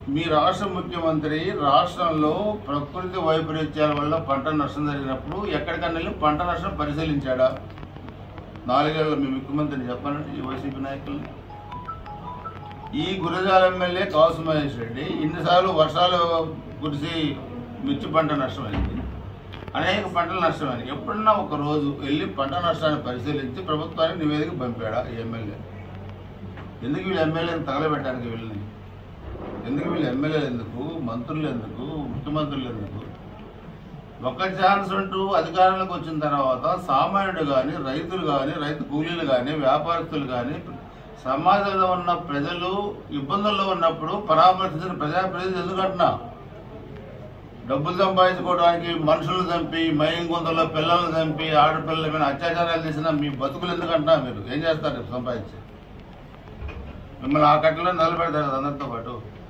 మీ రాష్ట్ర ముఖ్యమంత్రి రాష్ట్రంలో ప్రకృతి వైపరీత్యాల వల్ల పంట నష్టం జరిగినప్పుడు ఎక్కడికన్నా వెళ్ళి పంట నష్టం పరిశీలించాడా నాలుగేళ్ల మీ ముఖ్యమంత్రిని చెప్పానండి ఈ వైసీపీ నాయకుల్ని ఈ గురజాల ఎమ్మెల్యే కాసు మహేష్ రెడ్డి ఇన్నిసార్లు వర్షాలు కురిసి మిర్చి పంట నష్టమైంది అనేక పంటలు నష్టమైంది ఎప్పుడన్నా ఒక రోజు వెళ్ళి పంట నష్టాన్ని పరిశీలించి ప్రభుత్వానికి నివేదిక పంపాడా ఈ ఎమ్మెల్యే ఎందుకు వీళ్ళు ఎమ్మెల్యేని తగలబెట్టడానికి వెళ్ళింది ఎందుకు వీళ్ళు ఎమ్మెల్యేలు ఎందుకు మంత్రులు ఎందుకు ముఖ్యమంత్రులు ఎందుకు ఒక ఛాన్స్ అంటూ అధికారంలోకి వచ్చిన తర్వాత సామాన్యుడు కానీ రైతులు కానీ రైతు కూలీలు కానీ వ్యాపారస్తులు కానీ సమాజంలో ఉన్న ప్రజలు ఇబ్బందుల్లో ఉన్నప్పుడు పరామర్శించిన ప్రజాప్రతినిధులు ఎందుకంటున్నా డబ్బులు సంపాదించుకోవడానికి మనుషులు చంపి మైంగ్ గుంతల్లో పిల్లలను చంపి ఆడపిల్లల మీద అత్యాచారాలు చేసిన మీ బతుకులు ఎందుకంటున్నా మీరు ఏం చేస్తారు రేపు సంపాదించి మిమ్మల్ని ఆ కట్టలో నిలబెడతారు కదా అందరితో పాటు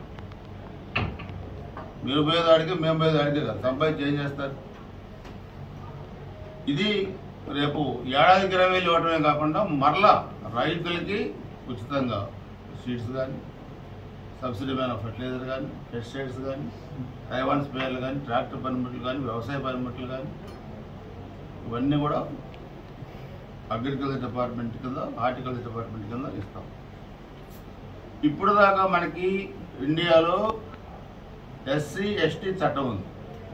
మీరు పోయేదాడికి మేము పోయేదాడికి కదా సంపాదించి ఏం చేస్తారు ఇది రేపు ఏడాదికి ఇరవై వేలు ఇవ్వటమే కాకుండా మరలా రైతులకి ఉచితంగా సీడ్స్ కానీ సబ్సిడీ మీద ఫర్టిలైజర్ కానీ పెస్టిసైడ్స్ కానీ తైవాన్ స్ప్రేయర్లు కానీ ట్రాక్టర్ పనిముట్లు కానీ వ్యవసాయ పనిముట్లు కానీ ఇవన్నీ కూడా అగ్రికల్చర్ డిపార్ట్మెంట్ కింద హార్టికల్చర్ డిపార్ట్మెంట్ కింద ఇస్తాం ఇప్పుడు దాకా మనకి ఇండియాలో ఎస్సీ ఎస్టీ చట్టం ఉంది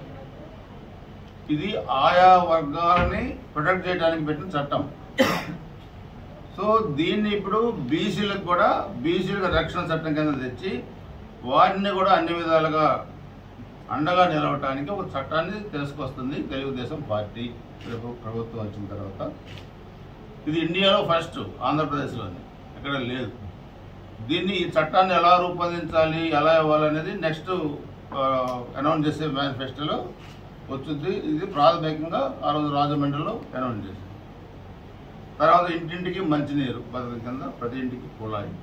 ఇది ఆయా వర్గాలని ప్రొటెక్ట్ చేయడానికి పెట్టిన చట్టం సో దీన్ని ఇప్పుడు బీసీలకు కూడా బీసీలకు రక్షణ చట్టం కింద తెచ్చి వారిని కూడా అన్ని విధాలుగా అండగా నిలవటానికి ఒక చట్టాన్ని తీసుకొస్తుంది తెలుగుదేశం పార్టీ రేపు ప్రభుత్వం వచ్చిన తర్వాత ఇది ఇండియాలో ఫస్ట్ ఆంధ్రప్రదేశ్లోనే ఎక్కడ లేదు దీన్ని ఈ చట్టాన్ని ఎలా రూపొందించాలి ఎలా ఇవ్వాలనేది నెక్స్ట్ అనౌన్స్ చేసే మేనిఫెస్టోలో వచ్చింది ఇది ప్రాథమికంగా ఆ రోజు రాజమండ్రిలో అనౌన్స్ చేసింది తర్వాత ఇంటింటికి మంచినీరు పథకం కింద ప్రతి ఇంటికి కుళాయి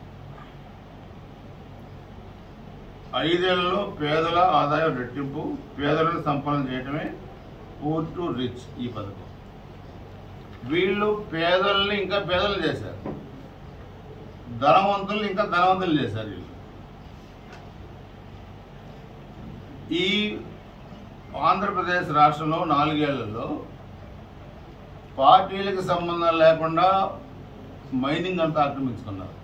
ఐదేళ్లలో పేదల ఆదాయం రెట్టింపు పేదలను సంపన్నం చేయటమే పూర్ టు రిచ్ ఈ పథకం వీళ్ళు పేదల్ని ఇంకా పేదలు చేశారు ధనవంతుల్ని ఇంకా ధనవంతులు చేశారు వీళ్ళు ఈ ఆంధ్రప్రదేశ్ రాష్ట్రంలో నాలుగేళ్లలో పార్టీలకు సంబంధం లేకుండా మైనింగ్ అంతా ఆక్రమించుకున్నారు